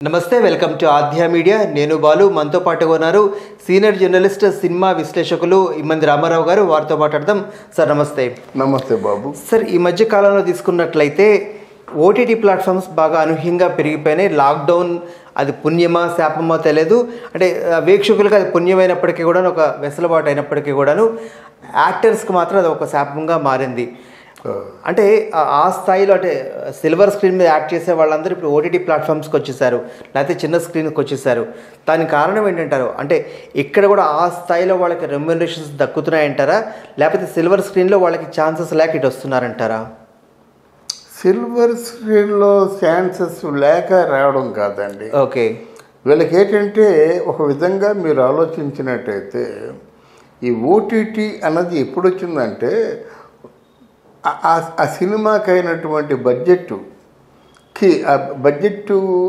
నమస్తే welcome to ఆధ్యా media నేను బాలు మనతో పాటుగా ఉన్నారు సీనియర్ జర్నలిస్ట్ సినిమా విశ్లేషకులు ఇమ్మంది రామారావు గారు వారితో మాట్లాడదాం సార్ నమస్తే నమస్తే బాబు సార్ ఈ మధ్య కాలంలో తీసుకున్నట్లయితే ఓటీటీ ప్లాట్ఫామ్స్ బాగా అనూహ్యంగా పెరిగిపోయినాయి లాక్డౌన్ అది పుణ్యమా శాపమా తెలియదు అంటే ఆ, వీక్షకులకు అది పుణ్యమైనప్పటికీ కూడా ఒక వెసులుబాటు అయినప్పటికీ కూడాను యాక్టర్స్కి మాత్రం అది ఒక శాపంగా మారింది అంటే ఆ- ఆ స్థాయిలో అంటే సిల్వర్ స్క్రీన్ మీద యాక్ట్ చేసే వాళ్ళందరూ ఇప్పుడు ఓటీటీ ప్లాట్ఫామ్స్కి వచ్చేసారు లేకపోతే చిన్న స్క్రీన్కి వచ్చేసారు దానికి కారణం ఏంటంటారు అంటే ఇక్కడ కూడా ఆ స్థాయిలో వాళ్ళకి రెమ్యునరేషన్స్ దక్కుతున్నాయంటారా లేకపోతే సిల్వర్ స్క్రీన్లో వాళ్ళకి ఛాన్సెస్ లేక ఇటు వస్తున్నారంటారా సిల్వర్ స్క్రీన్లో ఛాన్సెస్ లేక రావడం కాదండి ఓకే వీళ్ళకి ఏంటంటే ఒక విధంగా మీరు ఆలోచించినట్టయితే ఈ ఓటీటీ అన్నది ఎప్పుడు వచ్చిందంటే ఆ- ఆ- ఆ సినిమాకి అయినటువంటి బడ్జెట్కి ఆ బడ్జెట్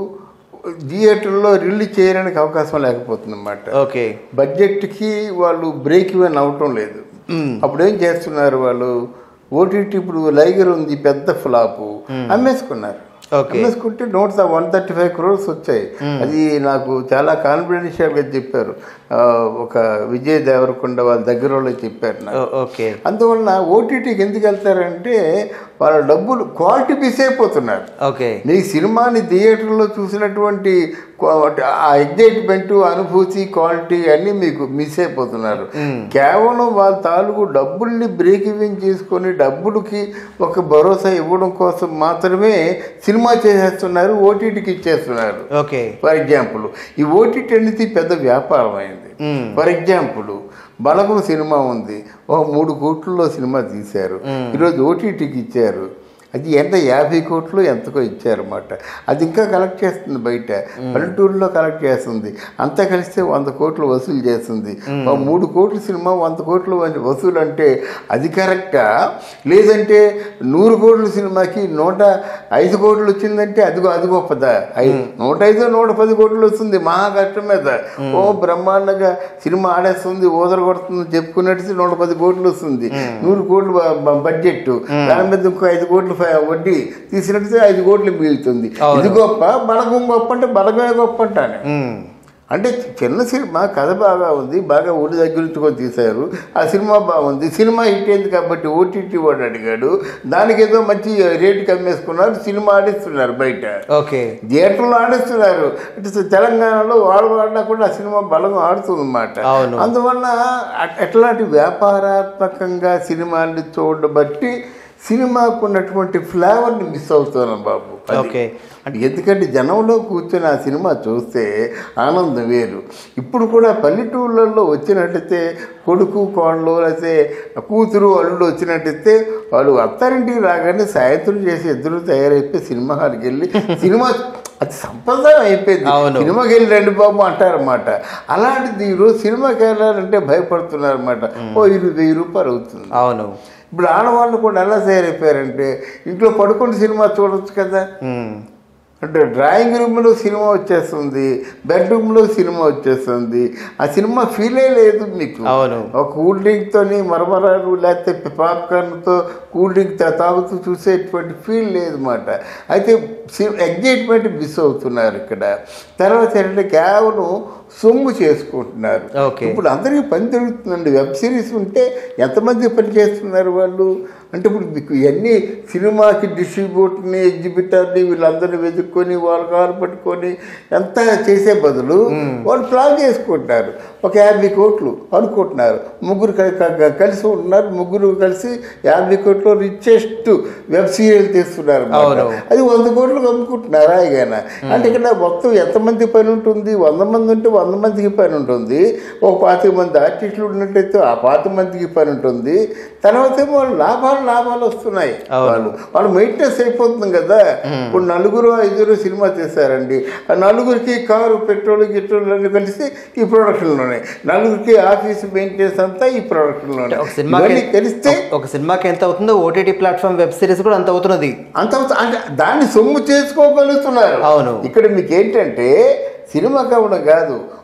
థియేటర్లో రిలీజ్ చేయడానికి అవకాశం లేకపోతుంది అన్నమాట ఓకే బడ్జెట్కి వాళ్ళు బ్రేక్ ఈవెన్ అవటం లేదు అప్పుడు ఏం చేస్తున్నారు వాళ్ళు ఓటీటీ ఇప్పుడు లైగర్ ఉంది పెద్ద ఫ్లాపు అమ్మేసుకున్నారు Okay. అమ్మేసుకుంటే notes one thirty five crores వచ్చాయి అది నాకు చాలా కాన్ఫిడెన్షియల్గా చెప్పారు ఆ, ఒక విజయ్ దేవరకొండ వాళ్ళ దగ్గర వాళ్ళే చెప్పారు నాకు ఓ- ఓకే అందువలన ఓటీటీకి ఎందుకు వెళ్తారంటే వాళ్ళ డబ్బులు క్వాలిటీ మిస్ అయిపోతున్నారు ఓకే నీ సినిమాని థియేటర్లో చూసినటువంటి క్వా- ఆ ఎగ్జైట్మెంట్ అనుభూతి క్వాలిటీ అన్నీ మీకు మిస్ అయిపోతున్నారు కేవలం వాళ్ళ తాలూకు డబ్బుల్ని బ్రేక్ ఈవెన్ చేసుకొని డబ్బులకి ఒక భరోసా ఇవ్వడం కోసం మాత్రమే సినిమా చేసేస్తున్నారు ఓటీటీకి ఇచ్చేస్తున్నారు ఓకే ఫర్ ఎగ్జాంపుల్ ఈ ఓటీటీ అనేది పెద్ద వ్యాపారం అయింది ఫర్ ఎగ్జాంపుల్ బలగం సినిమా ఉంది ఒక మూడు కోట్లలో సినిమా తీశారు ఈరోజు ఓటీటీకి ఇచ్చారు అది ఎంత యాభై కోట్లు ఎంతకో ఇచ్చారన్నమాట అది ఇంకా కలెక్ట్ చేస్తుంది బయట పల్లెటూరులో కలెక్ట్ చేస్తుంది అంతా కలిస్తే వంద కోట్లు వసూలు చేస్తుంది ఒక మూడు కోట్ల సినిమా వంద కోట్లు వసూలు అంటే అది కరెక్టా లేదంటే నూరు కోట్ల సినిమాకి నూట ఐదు కోట్లు వచ్చిందంటే అదిగో అది గొప్పదా ఐ- నూట ఐదు నూట పది కోట్లు వస్తుంది మహా కష్టం మీద ఓ బ్రహ్మాండంగా సినిమా ఆడేస్తుంది ఓదర కొడుతుంది చెప్పుకున్నట్టు నూట పది కోట్లు వస్తుంది నూరు కోట్లు బ- బ- బడ్జెట్ దాని మీద ఇంకో ఐదు కోట్లు ఫ- వడ్డీ తీసినట్టు ఐదు కోట్లు మిగులుతుంది ఇది గొప్ప బలగం గొప్ప అంటే బలగమే గొప్ప అంటాను మ్మ్. అంటే చిన్న సినిమా కథ బాగా ఉంది బాగా ఊరి దగ్గరించుకొని తీశారు ఆ సినిమా బాగుంది సినిమా హిట్ అయింది కాబట్టి ఓటీటీ వాడు అడిగాడు దానికి ఏదో మంచి రేటుకి అమ్మేసుకున్నారు సినిమా ఆడిస్తున్నారు బయట ఓకే థియేటర్లో ఆడిస్తున్నారు ఇటు తెలంగాణలో వాళ్ళు ఆడినా కూడా ఆ సినిమా బలంగా ఆడుతుంది అన్నమాట అవును. అందువల్ల అట్- ఎట్లాంటి వ్యాపారాత్మకంగా సినిమాని చూడబట్టి సినిమాకు ఉన్నటువంటి ఫ్లేవర్ని మిస్ అవుతున్నాం బాబు అది. ఓకే ఎందుకంటే జనంలో కూర్చొని ఆ సినిమా చూస్తే ఆనందం వేరు ఇప్పుడు కూడా పల్లెటూళ్ళల్లో వచ్చినట్టయితే కొడుకు కోడలు లేకపోతే కూతురు అల్లుడు వచ్చినట్టయితే వాళ్ళు అత్తారింటికి రాగానే సాయంత్రం చేసి ఇద్దరు తయారైపోయి సినిమా హాల్కి వెళ్ళి సినిమా అది సంప్రదాయం అయిపోయింది అవును. సినిమాకి వెళ్ళి రండి బాబు అంటారన్నమాట అలాంటిది ఈరోజు సినిమాకి వెళ్ళాలంటే భయపడుతున్నారు అనమాట ఓ ఇరవై వెయ్యి రూపాయలు అవుతుంది అవును ఇప్పుడు ఆడవాళ్ళు కూడా ఎలా తయారైపోయారంటే ఇంట్లో పడుకుని సినిమా చూడొచ్చు కదా మ్మ్. అంటే డ్రాయింగ్ రూమ్లో సినిమా వచ్చేస్తుంది బెడ్రూమ్లో సినిమా వచ్చేస్తుంది ఆ సినిమా ఫీలే లేదు మీకు అవును. ఒక కూల్ డ్రింక్తోని మరమరాలు లేకపోతే పాప్కార్న్తో కూల్ డ్రింక్ తా- తాగుతూ చూసేటువంటి ఫీల్ లేదు మాట అయితే ఎగ్జైట్మెంట్ మిస్ అవుతున్నారు ఇక్కడ తర్వాత ఏంటంటే కేవలం సొమ్ము చేసుకుంటున్నారు ఓకే. ఇప్పుడు అందరికీ పని దొరుకుతుందండి వెబ్ సిరీస్ ఉంటే ఎంతమంది పని చేస్తున్నారు వాళ్ళు అంటే ఇప్పుడు మీకు ఇవన్నీ సినిమాకి డిస్ట్రిబ్యూటర్ని ఎగ్జిబిటర్ని వీళ్ళందరినీ వెతుక్కొని వాళ్ళ కాలు పట్టుకొని ఎంత చేసే బదులు వాళ్ళు ప్లాన్ చేసుకుంటారు ఒక యాభై కోట్లు అనుకుంటున్నారు ముగ్గురు క- క- కలిసి ఉంటున్నారు ముగ్గురు కలిసి యాభై కోట్లు రిచెస్ట్ వెబ్ సీరియల్ తీస్తున్నారు అన్నమాట. అవును. అది వంద కోట్లు అమ్ముకుంటున్నారు హాయిగాన అంటే ఇక్కడ మొత్తం ఎంతమంది పని ఉంటుంది వంద మంది ఉంటే వంద మందికి పని ఉంటుంది ఒక పాతిక మంది ఆర్టిస్టులు ఉన్నట్టయితే ఆ పాతిక మందికి పని ఉంటుంది తర్వాత ఏమో వాళ్ళు లాభాలు లాభాలు వస్తున్నాయి అవును. వాళ్ళు వాళ్ళు మెయింటెనెన్స్ అయిపోతుంది కదా ఇప్పుడు నలుగురు ఐదుగురు సినిమా తీశారండి ఆ నలుగురికి కారు పెట్రోల్ గిట్రోల్ అన్ని కలిసి ఈ ప్రొడక్షన్లోనే నలుగురికి ఆఫీస్ మెయింటెనెన్స్ అంతా ఈ ప్రొడక్షన్లోనే ఒక సినిమాకి ఇవన్నీ తెలిస్తే ఒక సినిమాకి ఎంత అవుతుందో ఓటీటీ ప్లాట్ఫామ్ వెబ్ సిరీస్ కూడా అంత అవుతున్నది అంత అంటే దాన్ని సొమ్ము చేసుకోగలుగుతున్నారు అవును. ఇక్కడ మీకు ఏంటంటే సినిమా కావడం కాదు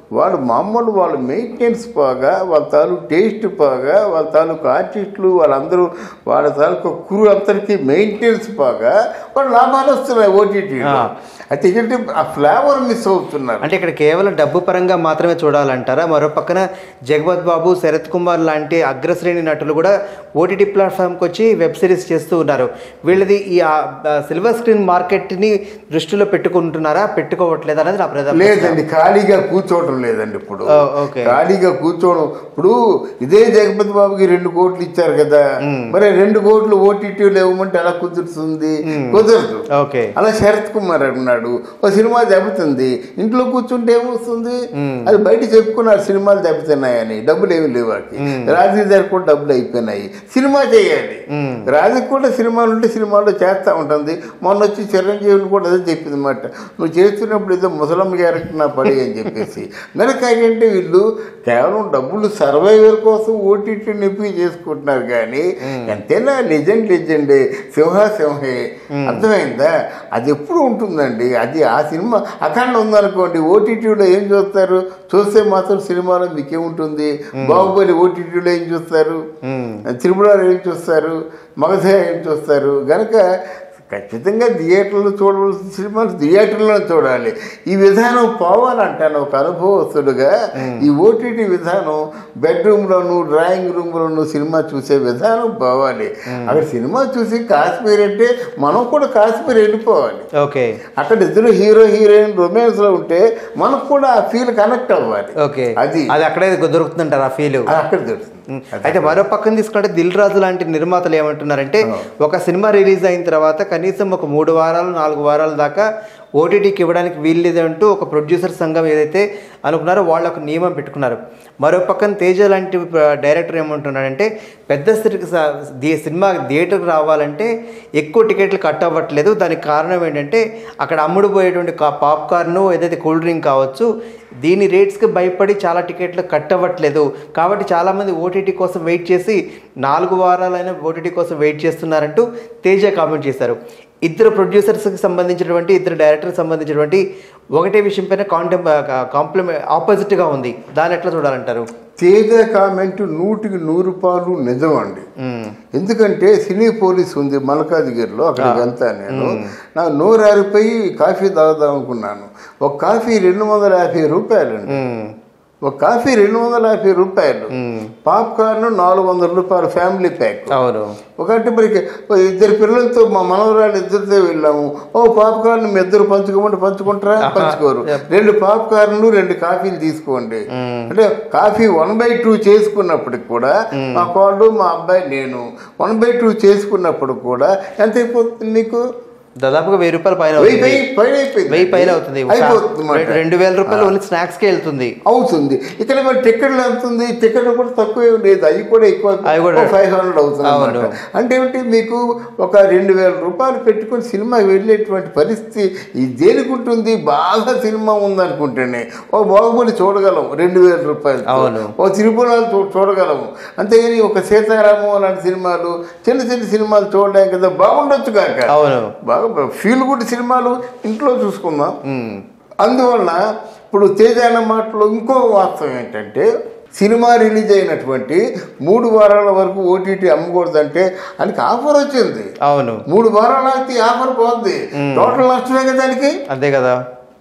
వాళ్ళు మామూలు వాళ్ళ మెయింటెనెన్స్ బాగా వాళ్ళ తాలూకు టేస్ట్ బాగా వాళ్ళ తాలూకు ఆర్టిస్టులు వాళ్ళందరూ వాళ్ళ తాలూకు కురు అందరికీ మెయింటెనెన్స్ బాగా వాళ్ళు లాభాలు వస్తున్నాయి ఓటీటీ ఆ. అయితే ఏంటంటే ఆ ఫ్లేవర్ మిస్ అవుతున్నారు అంటే ఇక్కడ కేవలం డబ్బు పరంగా మాత్రమే చూడాలంటారా మరో పక్కన జగపత్ బాబు శరత్ కుమార్ లాంటి అగ్రశ్రేణి నటులు కూడా ఓటీటీ ప్లాట్ఫామ్కి వచ్చి వెబ్ సిరీస్ చేస్తూ ఉన్నారు వీళ్ళది ఈ ఆ, ఆ, సిల్వర్ స్క్రీన్ మార్కెట్ని దృష్టిలో పెట్టుకుంటున్నారా పెట్టుకోవట్లేదు అనేది నా ప్రధాన ప్రశ్న. లేదండి ఖాళీగా కూర్చోవడం లేదండి ఇప్పుడు ఓ, ఓకే. ఖాళీగా కూర్చోవడం ఇప్పుడు ఇదే జగపతి బాబుకి రెండు కోట్లు ఇచ్చారు కదా మరి రెండు కోట్లు ఓటీటీలు ఇవ్వమంటే ఎలా కుదురుతుంది కుదరదు ఓకే అలా శరత్ కుమార్ అన్నాడు ఓ సినిమా దెబ్బతుంది ఇంట్లో కూర్చుంటే ఏమొస్తుంది అది బయట చెప్పుకున్నారు సినిమాలు దెబ్బతున్నాయని డబ్బులు ఏమి లేవు వాటికి రాజీ దగ్గర కూడా డబ్బులు అయిపోయినాయి సినిమా చేయాలి రాజుకి కూడా సినిమాలు ఉంటే సినిమాలో చేస్తూ ఉంటుంది మొన్న వచ్చి చిరంజీవిని కూడా అదే చెప్పింది అనమాట నువ్వు చేస్తున్నప్పుడు ఏదో ముసలమ్మ క్యారెక్టర్ నా పడి అని చెప్పేసి కనుక ఏంటంటే వీళ్ళు కేవలం డబ్బులు సర్వైవల్ కోసం ఓటీటీ నొప్పి చేసుకుంటున్నారు కానీ ఎంతైనా లెజెండ్ లెజెండే సింహ సింహే అర్థమైందా అది ఎప్పుడు ఉంటుందండి అది ఆ సినిమా అఖండ ఉందనుకోండి ఓటీటీలో ఏం చూస్తారు చూస్తే మాత్రం సినిమాలో మీకేముంటుంది బాహుబలి ఓటీటీలో ఏం చూస్తారు త్రిపురాలు ఏం చూస్తారు మగధ ఏం చూస్తారు గనక ఖచ్చితంగా థియేటర్లో చూడవలసిన సినిమాలు థియేటర్లో చూడాలి ఈ విధానం పోవాలంటాను ఒక అనుభవస్తుడుగా ఈ ఓటీటీ విధానం బెడ్రూమ్లోను డ్రాయింగ్ రూమ్లోను సినిమా చూసే విధానం పోవాలి అక్కడ సినిమా చూసి కాశ్మీర్ అంటే మనం కూడా కాశ్మీర్ వెళ్ళిపోవాలి ఓకే అక్కడ ఇద్దరు హీరో హీరోయిన్ రొమాన్స్ లో ఉంటే మనకు కూడా ఆ ఫీల్ కనెక్ట్ అవ్వాలి ఓకే అది అది అక్కడే దొరుకుతుందంటారు ఆ ఫీల్ అది అక్కడ తెలుస్తుంది అయితే మరో పక్కన తీసుకుంటే దిల్ రాజు లాంటి నిర్మాతలు ఏమంటున్నారంటే ఒక సినిమా రిలీజ్ అయిన తర్వాత కనీసం ఒక మూడు వారాలు నాలుగు వారాల దాకా ఓటీటీకి ఇవ్వడానికి వీల్లేదు అంటూ ఒక ప్రొడ్యూసర్ సంఘం ఏదైతే అనుకున్నారో వాళ్ళు ఒక నియమం పెట్టుకున్నారు మరో పక్కన తేజ లాంటి డైరెక్టర్ ఏమంటున్నాడంటే పెద్ద సి- స- ది- సినిమా థియేటర్కి రావాలంటే ఎక్కువ టికెట్లు కట్ అవ్వట్లేదు దానికి కారణం ఏంటంటే అక్కడ అమ్ముడు పోయేటువంటి కా- పాప్కార్న్ ఏదైతే కూల్ డ్రింక్ కావచ్చు దీని రేట్స్కి భయపడి చాలా టికెట్లు కట్ అవ్వట్లేదు కాబట్టి చాలామంది ఓటీటీ కోసం వెయిట్ చేసి నాలుగు వారాలైనా ఓటీటీ కోసం వెయిట్ చేస్తున్నారంటూ తేజ కామెంట్ చేశారు ఇద్దరు ప్రొడ్యూసర్స్కి సంబంధించినటువంటి ఇద్దరు డైరెక్టర్కి సంబంధించినటువంటి ఒకటే విషయం పైన కాంటెం కాంప్లిమెంట్ ఆపోజిట్గా ఉంది దాన్ని ఎట్లా చూడాలంటారు తేజ కామెంట్ నూటికి నూరు పాలు నిజం అండి మ్మ్. ఎందుకంటే సినీ పోలీస్ ఉంది మల్కాజిగిరిలో అక్కడికి వెళ్తా నేను నా నోరారిపోయి కాఫీ తాగుదాం అనుకున్నాను ఒక కాఫీ రెండు వందల యాభై రూపాయలండి మ్మ్. ఒక కాఫీ రెండు వందల యాభై రూపాయలు మ్మ్. పాప్కార్న్ నాలుగు వందల రూపాయలు ఫ్యామిలీ ప్యాక్ అవును ఒకటి మరి ఓ ఇద్దరు పిల్లలతో మా మనవరాలు ఇద్దరితో వెళ్ళాము ఓ పాప్కార్న్ మీ ఇద్దరు పంచుకోమంటే పంచుకుంటారా పంచుకోరు రెండు పాప్కార్న్లు రెండు కాఫీలు తీసుకోండి అంటే కాఫీ వన్ బై టూ చేసుకున్నప్పటికి కూడా మా కోళ్ళు మా అబ్బాయి నేను వన్ బై టూ చేసుకున్నప్పుడు కూడా ఎంత అయిపోతుంది నీకు దాదాపుగా వెయ్యి రూపాయల పైన వెయ్యి అవుతుంది వెయ్యి పైన అయిపోయింది వెయ్యి పైన అవుతుంది అయిపోతుంది అన్నమాట. రెండు వేల రూపాయలు ఓన్లీ స్నాక్స్కే వెళ్తుంది అవుతుంది ఇక్కడ మరి టికెట్లు ఎంత ఉంది టికెట్ కూడా తక్కువ ఏం లేదు అవి కూడా ఎక్కువ అవి కూడా- ఫైవ్ హండ్రెడ్ అవుతుంది అవును. అన్నమాట. అంటే ఏమిటి మీకు ఒక రెండు వేల రూపాయలు పెట్టుకొని సినిమా వెళ్ళేటువంటి పరిస్థితి ఈ దేనికి ఉంటుంది బాగా సినిమా ఉందనుకుంటేనే ఓ బాహుబలి చూడగలం రెండు వేల రూపాయలు అవును. ఓ తిరుపతి చూ చూడగలము అంతేగాని ఒక సీతారామం అలాంటి సినిమాలు చిన్న చిన్న సినిమాలు చూడడానికి కదా బాగుండొచ్చు కాక అవును బాగా ఫీల్ గుడ్ సినిమాలు ఇంట్లో చూసుకుందాం మ్మ్. అందువలన ఇప్పుడు తేజ అన్న మాటలో ఇంకో వాస్తవం ఏంటంటే సినిమా రిలీజ్ అయినటువంటి మూడు వారాల వరకు ఓటీటీ అమ్మకూడదంటే ఆయనకి ఆఫర్ వచ్చింది అవును మూడు వారాల అయితే ఈ ఆఫర్ పోద్ది టోటల్ నష్టమే కదా దానికి అంతే కదా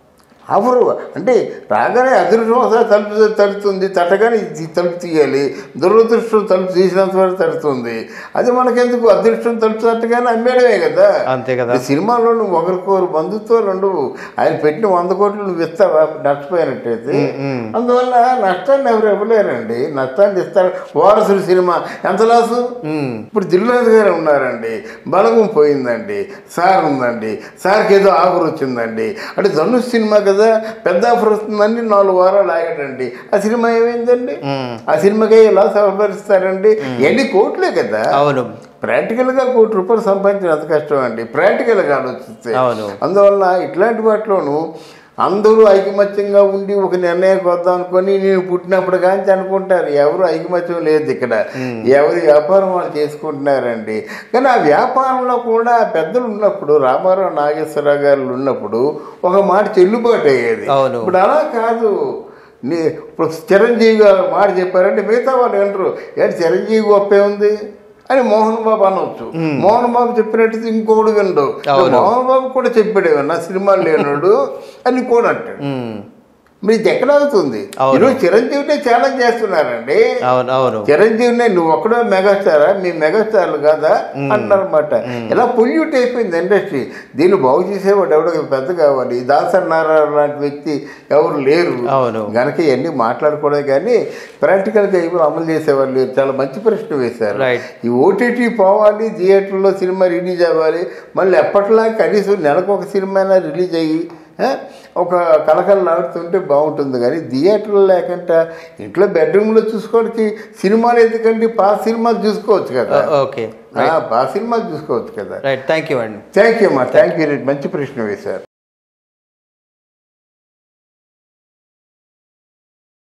ఆఫర్ అంటే రాగానే అదృష్టం ఒకసారి తలుపు తడుతుంది తట్టగానే ఇది తలుపు తీయాలి దురదృష్టం తలుపు తీసినంత వరకు తడుతుంది అది మనకెందుకు అదృష్టం తలుపు తట్టగానే అమ్మేయడమే కదా అంతే కదా ఈ సినిమాలో నువ్వు ఒకరికొకరు బంధుత్వాలు ఉండవు ఆయన పెట్టిన వంద కోట్లు నువ్వు ఇస్తావా నష్టపోయినట్టయితే అందువల్ల నష్టాన్ని ఎవరు ఇవ్వలేరండి నష్టాన్ని ఇస్తారు వారసుడు సినిమా ఎంత లాసు మ్మ్. ఇప్పుడు దిల్రాజు గారు ఉన్నారండి బలగం పోయిందండి సార్ ఉందండి సార్కి ఏదో ఆఫర్ వచ్చిందండి అంటే ధనుష్ సినిమా కదా పెద్ద ఆఫర్ వస్తుందండి నాలుగు వారాలు ఆగాడండి ఆ సినిమా ఏమైందండి మ్మ్. ఆ సినిమాకి ఎలా సహకరిస్తారండి ఎన్ని కోట్లే కదా అవును ప్రాక్టికల్గా కోటి రూపాయలు సంపాదించడం అంత కష్టం అండి ప్రాక్టికల్గా ఆలోచిస్తే అవును. అందువల్ల ఇట్లాంటి వాటిలోనూ అందరూ ఐకమత్యంగా ఉండి ఒక నిర్ణయానికి వద్దాం అనుకొని నేను పుట్టినప్పుడు కానీ అనుకుంటారు ఎవరు ఐకమత్యం లేదు ఇక్కడ ఎవరి వ్యాపారం వాళ్ళు చేసుకుంటున్నారండి కానీ ఆ వ్యాపారంలో కూడా పెద్దలు ఉన్నప్పుడు రామారావు నాగేశ్వరరావు గారు ఉన్నప్పుడు ఒక మాట చెల్లుబాటు అయ్యేది అవును. ఇప్పుడు అలా కాదు నీ ఇప్పుడు చిరంజీవి గారు మాట చెప్పారంటే మిగతా వాళ్ళు వినరు ఏంటి చిరంజీవి గొప్పే ఉంది అని మోహన్ బాబు అనవచ్చు మోహన్ బాబు చెప్పినట్టు ఇంకోడు వినడు అవును. మోహన్ బాబు కూడా చెప్పాడు నా సినిమాలు లేనాడు అని కూడా అంటాడు ఉమ్. మరి ఇది ఎక్కడ అవుతుంది అవును. ఈరోజు చిరంజీవినే ఛాలెంజ్ చేస్తున్నారండి అవును అవును చిరంజీవినే నువ్వు ఒక్కడో మెగాస్టారా మీ మెగాస్టార్లు కాదా అంటారనమాట ఇలా పొల్యూట్ అయిపోయింది ఇండస్ట్రీ దీన్ని బాగు చేసేవాడు ఎవడో పెద్ద కావాలి దాసరి నారాయణ లాంటి వ్యక్తి ఎవరు లేరు అవును. గనక ఇవన్నీ మాట్లాడుకోవడం కానీ ప్రాక్టికల్గా ఎవరు అమలు చేసేవాళ్ళు లేరు చాలా మంచి ప్రశ్న వేశారు Right. ఈ ఓటీటీ పోవాలి థియేటర్లో సినిమా రిలీజ్ అవ్వాలి మళ్ళీ ఎప్పటిలా కనీసం నెలకు ఒక సినిమా రిలీజ్ అయ్యి ఆ, ఒక కలకలలాడుతుంటే బాగుంటుంది కానీ థియేటర్లో లేకుండా ఇంట్లో బెడ్రూమ్లో చూసుకోవడానికి సినిమాలు ఎందుకండి పాత సినిమాలు చూసుకోవచ్చు కదా ఓకే ఆ, పాత సినిమాలు చూసుకోవచ్చు కదా రైట్ థ్యాంక్ యూ అండి థ్యాంక్ యూ అమ్మా థ్యాంక్ యూ మంచి ప్రశ్న వేశారు